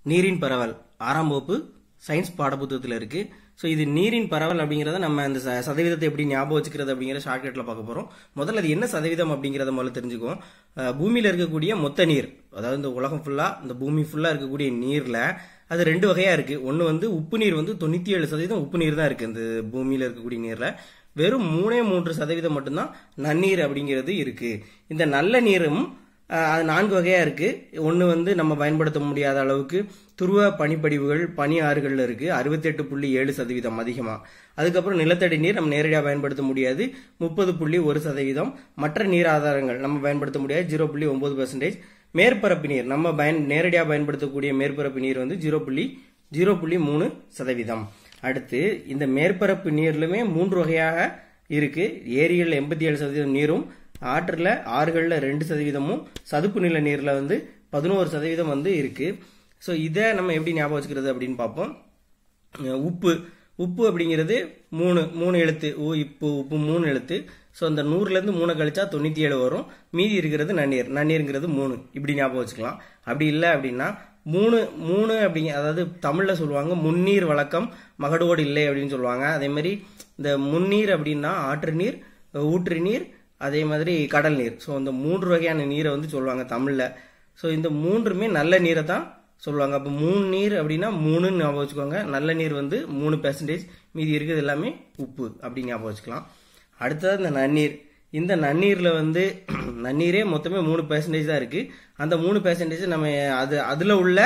நீரின் பரவல் ஆறாம் வகுப்பு சயின்ஸ் பாடப்புத்தகத்தில் இருக்கு ஸோ இது நீரின் பரவல் அப்படிங்கிறத நம்ம அந்த ச- சதவீதத்தை எப்படி ஞாபகம் வச்சுக்கிறது அப்படிங்கிற ஷார்ட்கட்டில் பார்க்க போகிறோம் முதல்ல அது என்ன சதவீதம் அப்படிங்கிறத முதல்ல தெரிஞ்சுக்குவோம் அஹ், பூமியில இருக்கக்கூடிய மொத்த நீர் அதாவது இந்த உலகம் ஃபுல்லாக இந்த பூமி ஃபுல்லாக இருக்கக்கூடிய நீரில் அது ரெண்டு வகையாக இருக்கு ஒன்று வந்து உப்பு நீர் வந்து தொண்ணூற்றி ஏழு சதவீதம் உப்பு நீர் தான் இருக்கு இந்த பூமியில் இருக்கக்கூடிய நீரில் வெறும் மூணே மூன்று சதவீதம் மட்டும்தான் நன்னீர் அப்படிங்கிறது இருக்கு இந்த நல்ல நீரும் அஹ், அது நான்கு வகையா இருக்கு ஒன்று வந்து நம்ம பயன்படுத்த முடியாத அளவுக்கு துருவ பனிப்படிவுகள் பனி ஆறுகள்ல இருக்கு அறுபத்தெட்டு புள்ளி ஏழு சதவீதம் அதிகமா அதுக்கப்புறம் நிலத்தடி நீர் நம்ம நேரடியாக பயன்படுத்த முடியாது முப்பது புள்ளி ஒரு சதவீதம் மற்ற நீர் ஆதாரங்கள் நம்ம பயன்படுத்த முடியாது ஜீரோ புள்ளி ஒன்பது பர்சன்டேஜ் மேற்பரப்பு நீர் நம்ம பயன் நேரடியாக பயன்படுத்தக்கூடிய மேற்பரப்பு நீர் வந்து ஜீரோ புள்ளி ஜீரோ புள்ளி மூணு சதவீதம் அடுத்து இந்த மேற்பரப்பு நீர்லுமே மூன்று வகையாக இருக்கு ஏரிகள் எண்பத்தி ஏழு சதவீதம் நீரும் ஆற்றுல ஆறுகள்ல ரெண்டு சதவீதமும் சதுப்பு நில நீர்ல வந்து பதினோரு சதவீதம் வந்து இருக்கு ஸோ இதை நம்ம எப்படி ஞாபகம் வச்சுக்கிறது அப்படின்னு பார்ப்போம் அஹ் உப்பு உப்பு அப்படிங்கிறது மூணு மூணு எழுத்து உ இப்பு உப்பு மூணு எழுத்து ஸோ அந்த நூறுலேருந்து மூணு கழிச்சா தொண்ணூற்றி ஏழு வரும் மீதி இருக்கிறது நன்னீர் நன்னீருங்கிறது மூணு இப்படி ஞாபகம் வச்சுக்கலாம் அப்படி இல்லை அப்படின்னா மூணு மூணு அப்படிங்க அதாவது தமிழில் சொல்லுவாங்க முன்னீர் வழக்கம் மகடோடு இல்லை அப்படின்னு சொல்லுவாங்க அதே மாதிரி இந்த முன்னீர் அப்படின்னா ஆற்று நீர் ஊற்று நீர் அதே மாதிரி கடல் நீர் ஸோ இந்த மூன்று வகையான நீரை வந்து சொல்லுவாங்க தமிழில் ஸோ இந்த மூன்றுமே நல்ல நீரை தான் சொல்லுவாங்க அப்போ மூணு நீர் அப்படின்னா மூணுன்னு ஞாபகம் வச்சுக்கோங்க நல்ல நீர் வந்து மூணு பெர்சன்டேஜ் மீதி இருக்கிறது எல்லாமே உப்பு அப்படி ஞாபகம் வச்சுக்கலாம் அடுத்தது இந்த நன்னீர் இந்த நன்னீரில் வந்து நன்னீரே மொத்தமே மூணு பெர்சன்டேஜ் தான் இருக்கு அந்த மூணு பெர்சன்டேஜ் நம்ம அது அதில் உள்ள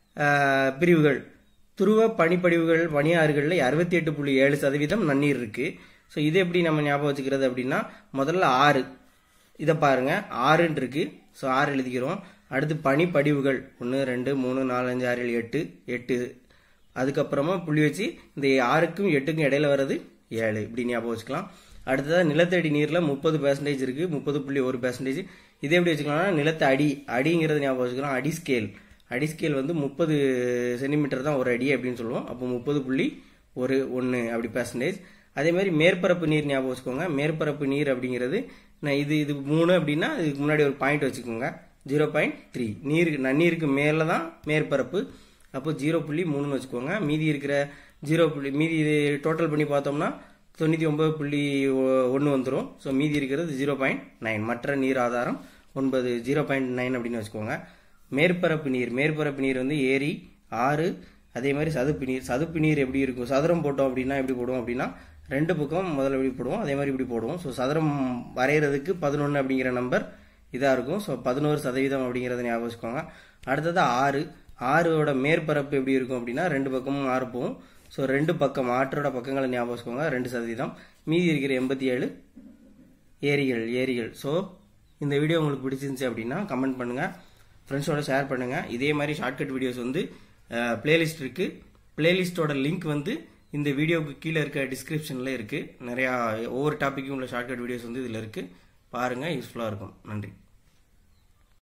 ஆஹ், பிரிவுகள் துருவ பனிப்படிவுகள் பனியாறுகளில் அறுபத்தி எட்டு புள்ளி ஏழு சதவீதம் நன்னீர் இருக்கு ஸோ இது எப்படி நம்ம ஞாபகம் வச்சுக்கிறது அப்படின்னா முதல்ல ஆறு இதை பாருங்க ஆறுன்னு இருக்கு ஸோ ஆறு எழுதிக்கிறோம் அடுத்து பனிப்படிவுகள் ஒன்று ரெண்டு மூணு நாலு அஞ்சு ஆறு ஏழு எட்டு எட்டு அதுக்கப்புறமா புள்ளி வச்சு இந்த ஆறுக்கும் எட்டுக்கும் இடையில வர்றது ஏழு இப்படி ஞாபகம் வச்சுக்கலாம் அடுத்ததாக நிலத்தடி நீரில் முப்பது பெர்சன்டேஜ் இருக்கு முப்பது புள்ளி ஒரு பெர்சன்டேஜ் இதை எப்படி வச்சுக்கலாம்னா நிலத்த அடி அடிங்கிறது ஞாபகம் வச்சுக்கலாம் அடி ஸ்கேல் அடி ஸ்கேல் வந்து முப்பது சென்டிமீட்டர் தான் ஒரு அடி அப்படின்னு சொல்லுவோம் அப்போ முப்பது புள்ளி ஒரு ஒன்று அப்படி பெர்சன்டேஜ் அதே மாதிரி மேற்பரப்பு நீர் ஞாபகம் வச்சுக்கோங்க மேற்பரப்பு நீர் அப்படிங்கிறது நான் இது இது மூணு அப்படின்னா இதுக்கு முன்னாடி ஒரு பாயிண்ட் வச்சுக்கோங்க ஜீரோ பாயிண்ட் த்ரீ நீருக்கு நன்னீருக்கு மேலே தான் மேற்பரப்பு அப்போ ஜீரோ புள்ளி மூணுன்னு வச்சுக்கோங்க மீதி இருக்கிற ஜீரோ புள்ளி மீதி டோட்டல் பண்ணி பார்த்தோம்னா தொண்ணூற்றி ஒன்பது புள்ளி ஒன்று வந்துடும் ஸோ மீதி இருக்கிறது ஜீரோ பாயிண்ட் நைன் மற்ற நீர் ஆதாரம் ஒன்பது ஜீரோ பாயிண்ட் நைன் அப்படின்னு வச்சுக்கோங்க மேற்பரப்பு நீர் மேற்பரப்பு நீர் வந்து ஏரி ஆறு அதே மாதிரி சதுப்பு நீர் சதுப்பு நீர் எப்படி இருக்கும் சதுரம் போட்டோம் அப்படின்னா எப்படி போடுவோம் அப்படின்னா ரெண்டு பக்கம் முதல்ல இப்படி போடுவோம் அதே மாதிரி இப்படி போடுவோம் ஸோ சதுரம் வரைகிறதுக்கு பதினொன்று அப்படிங்கிற நம்பர் இதாக இருக்கும் ஸோ பதினோரு சதவீதம் அப்படிங்கிறத ஞாபகம் வச்சுக்கோங்க அடுத்தது ஆறு ஆறோட மேற்பரப்பு எப்படி இருக்கும் அப்படின்னா ரெண்டு பக்கமும் ஆறு போகும் ஸோ ரெண்டு பக்கம் ஆற்றோட பக்கங்களை ஞாபகம் வச்சுக்கோங்க ரெண்டு சதவீதம் மீதி இருக்கிற எண்பத்தி ஏழு ஏரிகள் ஏரிகள் ஸோ இந்த வீடியோ உங்களுக்கு பிடிச்சிருந்துச்சு அப்படின்னா கமெண்ட் பண்ணுங்க ஃப்ரெண்ட்ஸோட ஷேர் பண்ணுங்க இதே மாதிரி ஷார்ட்கட் வீடியோஸ் வந்து பிளேலிஸ்ட் இருக்கு பிளேலிஸ்டோட லிங்க் வந்து இந்த வீடியோவுக்கு கீழே இருக்க டிஸ்கிரிப்ஷனில் இருக்கு நிறையா ஒவ்வொரு டாப்பிக்கும் உள்ள ஷார்ட்கட் வீடியோஸ் வந்து இதில் இருக்கு பாருங்க யூஸ்ஃபுல்லாக இருக்கும் நன்றி